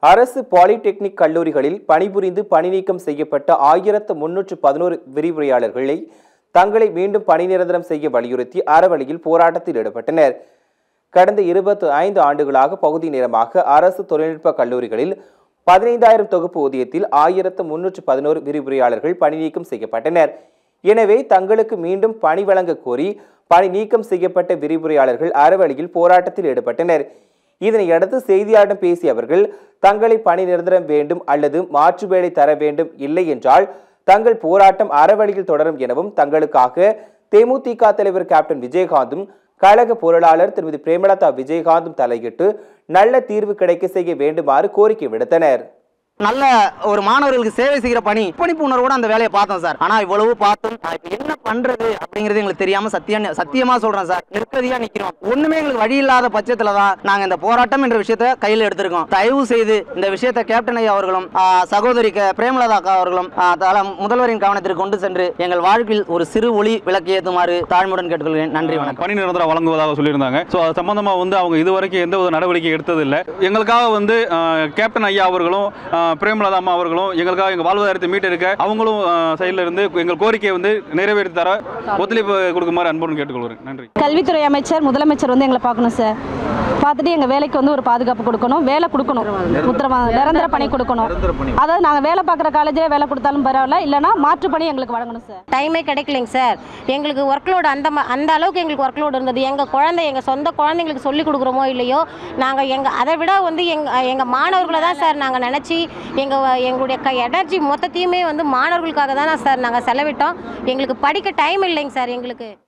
அரசு பாலிடெக்னிக் கல்லூரிகளில் பணிபுரிந்து பணி நீக்கம் செய்யப்பட்ட ஆயிரத்து முன்னூற்று பதினோரு விரிவுரையாளர்களை தங்களை மீண்டும் பணி நிரந்தரம் செய்ய வலியுறுத்தி அறவழியில் போராட்டத்தில் ஈடுபட்டனர் கடந்த இருபத்தி ஐந்து ஆண்டுகளாக பகுதி நேரமாக அரசு தொழில்நுட்ப கல்லூரிகளில் பதினைந்தாயிரம் தொகுப்பு ஊதியத்தில் ஆயிரத்து முன்னூற்று பதினோரு விரிவுரையாளர்கள் பணி நீக்கம் செய்யப்பட்டனர் எனவே தங்களுக்கு மீண்டும் பணி வழங்க கோரி பணி நீக்கம் செய்யப்பட்ட விரிவுரையாளர்கள் அறவழியில் போராட்டத்தில் ஈடுபட்டனர் இதனையடுத்து செய்தியாளரிடம் பேசிய அவர்கள் தங்களை பணி நிரந்தரம் வேண்டும் அல்லது மாற்று வேலை தர வேண்டும் இல்லை என்றால் தங்கள் போராட்டம் அறவழியில் தொடரும் எனவும் தங்களுக்காக தேமுதிக தலைவர் கேப்டன் விஜயகாந்தும் கழக பொருளாளர் திருமதி பிரேமலதா விஜயகாந்தும் தலையிட்டு நல்ல தீர்வு கிடைக்க செய்ய வேண்டுமாறு கோரிக்கை விடுத்தனர் நல்ல ஒரு மாணவர்களுக்கு சேவை செய்கிற பணி பணிப்பு உணர்வோட அந்த வேலையை பார்த்தோம் சார் ஆனா இவ்வளவு பார்த்தும் நான் இப்ப என்ன பண்றது அப்படிங்கிறது எங்களுக்கு தெரியாம சத்தியம் சத்தியமா சொல்றேன் சார் நிற்கதியா நிக்கிறோம் ஒண்ணுமே எங்களுக்கு வழி இல்லாத பட்சத்துல தான் நாங்க இந்த போராட்டம் என்ற விஷயத்தை கையில் எடுத்திருக்கோம் தயவு செய்து இந்த விஷயத்தை கேப்டன் ஐயா அவர்களும் ஆ, சகோதரி க- பிரேமலதா அக்கா அவர்களும் ஆ, தல முதல்வரின் கவனத்திற்கு கொண்டு சென்று எங்கள் வாழ்வில் ஒரு சிறு ஒளி விளக்கு ஏற்றுமாறு தாழ்மையுடன் கேட்டுக்கொள்கிறேன் நன்றி வணக்கம் பணி நிரந்தரம் வழங்குவதாக சொல்லியிருந்தாங்க ஸோ அது சம்பந்தமாக வந்து அவங்க இதுவரைக்கும் எந்த ஒரு நடவடிக்கை எடுத்ததில்லை எங்களுக்காக வந்து அஹ், கேப்டன் ஐயா அவர்களும் அஹ், பிரேமலதா அம்மா அவர்களும் எங்களுக்காக எங்கள் வாழ்வாதாரத்தை மீட்டெடுக்க அவங்களும் சைடில் இருந்து எங்கள் கோரிக்கையை வந்து நிறைவேற்றி தர ஒத்துழைப்பு கொடுக்குமாறு அன்புடன் கேட்டுக்கொள்கிறேன் நன்றி கல்வித்துறை அமைச்சர் முதலமைச்சர் வந்து எங்களை பார்க்கணும் சார் பார்த்துட்டு எங்கள் வேலைக்கு வந்து ஒரு பாதுகாப்பு கொடுக்கணும் வேலை கொடுக்கணும் உத்தரவா நிரந்தர பணி கொடுக்கணும் அதாவது நாங்கள் வேலை பார்க்குற காலேஜில் வேலை கொடுத்தாலும் பரவாயில்ல இல்லைன்னா மாற்று பணி எங்களுக்கு வழங்கணும் சார் டைமே கிடைக்கலைங்க சார் எங்களுக்கு ஒர்க் லோடு அந்த ம- அந்த அளவுக்கு எங்களுக்கு ஒர்க் லோடு இருந்தது எங்கள் குழந்தை எங்கள் சொந்த குழந்தைங்களுக்கு சொல்லி கொடுக்குறோமோ இல்லையோ நாங்கள் எங்கள் அதை விட வந்து எங்கள் எங்கள் மாணவர்களை தான் சார் நாங்கள் நினச்சி எங்கள் எங்களுடைய க எனர்ஜி மொத்தத்தையுமே வந்து மாணவர்களுக்காக தான் சார் நாங்கள் செலவிட்டோம் எங்களுக்கு படிக்க டைம் இல்லைங்க சார் எங்களுக்கு